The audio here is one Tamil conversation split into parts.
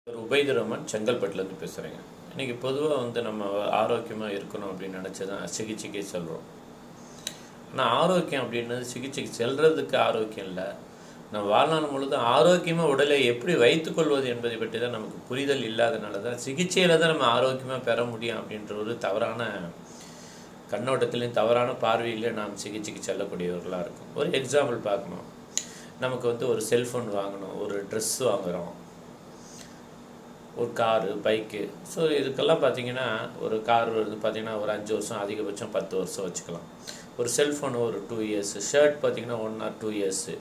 ஒரு உபைதுரமன் செங்கல்பட்டுலேருந்து பேசுகிறேங்க இன்றைக்கி பொதுவாக வந்து நம்ம ஆரோக்கியமாக இருக்கணும் அப்படின்னு நினச்சி தான் சிகிச்சைக்கு செல்கிறோம் ஆனால் ஆரோக்கியம் அப்படின்றது சிகிச்சைக்கு செல்றதுக்கு ஆரோக்கியம் இல்லை நம்ம வாழ்நாள் முழுதும் ஆரோக்கியமாக உடலை எப்படி வைத்துக்கொள்வது என்பதை பற்றி தான் நமக்கு புரிதல் இல்லாதனால தான் சிகிச்சையில் தான் நம்ம ஆரோக்கியமாக பெற முடியும் அப்படின்ற ஒரு தவறான கண்ணோட்டத்திலையும் தவறான பார்வையிலே நாம் சிகிச்சைக்கு செல்லக்கூடியவர்களாக இருக்கும் ஒரு எக்ஸாம்பிள் பார்க்கணும் நமக்கு வந்து ஒரு செல்ஃபோன் வாங்கணும் ஒரு ட்ரெஸ் வாங்குகிறோம் ஒரு காரு பைக்கு ஸோ இதுக்கெல்லாம் பார்த்தீங்கன்னா ஒரு கார் வந்து பார்த்தீங்கன்னா ஒரு அஞ்சு வருஷம் அதிகபட்சம் பத்து வருஷம் வச்சுக்கலாம் ஒரு செல்ஃபோன் ஒரு டூ இயர்ஸ் ஷர்ட் பார்த்தீங்கன்னா one or two years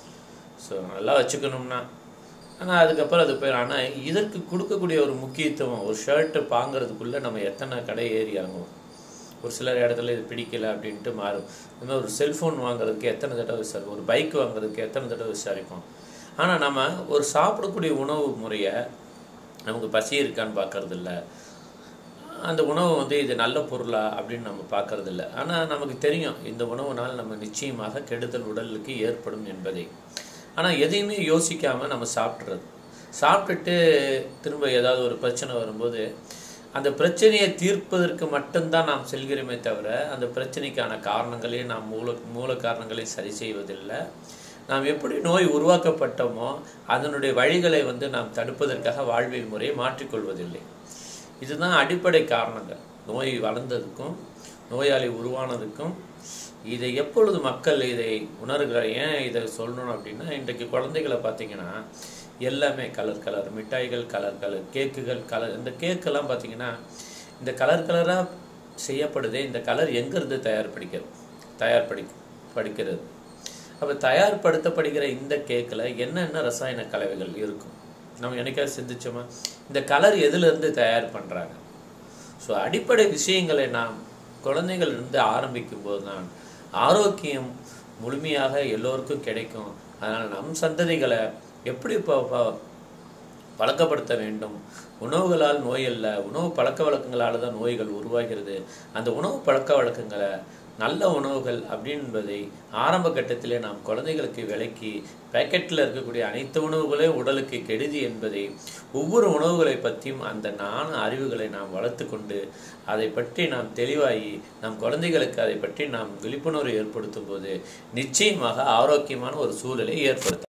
so நல்லா வச்சுக்கணும்னா ஆனால் அதுக்கப்புறம் அது போய் ஆனால் இதற்கு கொடுக்கக்கூடிய ஒரு முக்கியத்துவம் ஒரு ஷர்ட்டு வாங்குறதுக்குள்ளே நம்ம எத்தனை கடை ஏறி இறங்குவோம் ஒரு சிலர் இடத்துல இது பிடிக்கல அப்படின்ட்டு மாறும் இந்த மாதிரி ஒரு செல்ஃபோன் வாங்குறதுக்கு எத்தனை தடவை விசாரிப்போம் ஒரு பைக் வாங்குறதுக்கு எத்தனை தடவை விசாரிப்போம் ஆனால் நம்ம ஒரு சாப்பிடக்கூடிய உணவு முறையை நமக்கு பசி இருக்கான்னு பார்க்கறதில்ல அந்த உணவு வந்து இது நல்ல பொருளா அப்படின்னு நம்ம பார்க்கறதில்ல ஆனால் நமக்கு தெரியும் இந்த உணவுனால் நம்ம நிச்சயமாக கெடுதல் உடலுக்கு ஏற்படும் என்பதை ஆனால் எதையுமே யோசிக்காமல் நம்ம சாப்பிட்றது சாப்பிட்டுட்டு திரும்ப ஏதாவது ஒரு பிரச்சனை வரும்போது அந்த பிரச்சனையை தீர்ப்பதற்கு மட்டும்தான் நாம் செல்கிறோமே தவிர அந்த பிரச்சனைக்கான காரணங்களையும் நாம் மூல மூல காரணங்களையும் சரி செய்வதில்லை நாம் எப்படி நோய் உருவாக்கப்பட்டோமோ அதனுடைய வழிகளை வந்து நாம் தடுப்பதற்காக வாழ்வியல் முறையை மாற்றிக்கொள்வதில்லை இதுதான் அடிப்படை காரணங்கள் நோய் வளர்ந்ததுக்கும் நோயாளி உருவானதுக்கும் இதை எப்பொழுது மக்கள் இதை உணர்கிறார் ஏன் இதை சொல்லணும் அப்படின்னா இன்றைக்கு குழந்தைகளை பார்த்தீங்கன்னா எல்லாமே கலர் கலர் மிட்டாய்கள் கலர் கலர் கேக்குகள் கலர் இந்த கேக்கெல்லாம் பார்த்தீங்கன்னா இந்த கலர் கலராக செய்யப்படுதே இந்த கலர் எங்கேருந்து தயார்படுக்கிறது தயார்படி படிக்கிறது அப்போ தயார்படுத்தப்படுகிற இந்த கேக்கில் என்னென்ன ரசாயன கலவைகள் இருக்கும் நம்ம என்னைக்காவது சிந்திச்சோமா இந்த கலர் எதுலேருந்து தயார் பண்ணுறாங்க ஸோ அடிப்படை விஷயங்களை நாம் குழந்தைகள் இருந்து ஆரம்பிக்கும் போது தான் ஆரோக்கியம் முழுமையாக எல்லோருக்கும் கிடைக்கும் அதனால் நம் சந்ததிகளை எப்படி இப்போ பழக்கப்படுத்த வேண்டும் உணவுகளால் நோய் அல்ல உணவு பழக்க வழக்கங்களால் தான் நோய்கள் உருவாகிறது அந்த உணவு பழக்க வழக்கங்களை நல்ல உணவுகள் அப்படின்பதை ஆரம்ப கட்டத்திலே நாம் குழந்தைகளுக்கு விளக்கி பேக்கெட்டில் இருக்கக்கூடிய அனைத்து உணவுகளையும் உடலுக்கு கெடுதி என்பதை ஒவ்வொரு உணவுகளை பற்றியும் அந்த நாண அறிவுகளை நாம் வளர்த்து கொண்டு அதை பற்றி நாம் தெளிவாகி நம் குழந்தைகளுக்கு அதை பற்றி நாம் விழிப்புணர்வு ஏற்படுத்தும் போது நிச்சயமாக ஆரோக்கியமான ஒரு சூழலை ஏற்படுத்தும்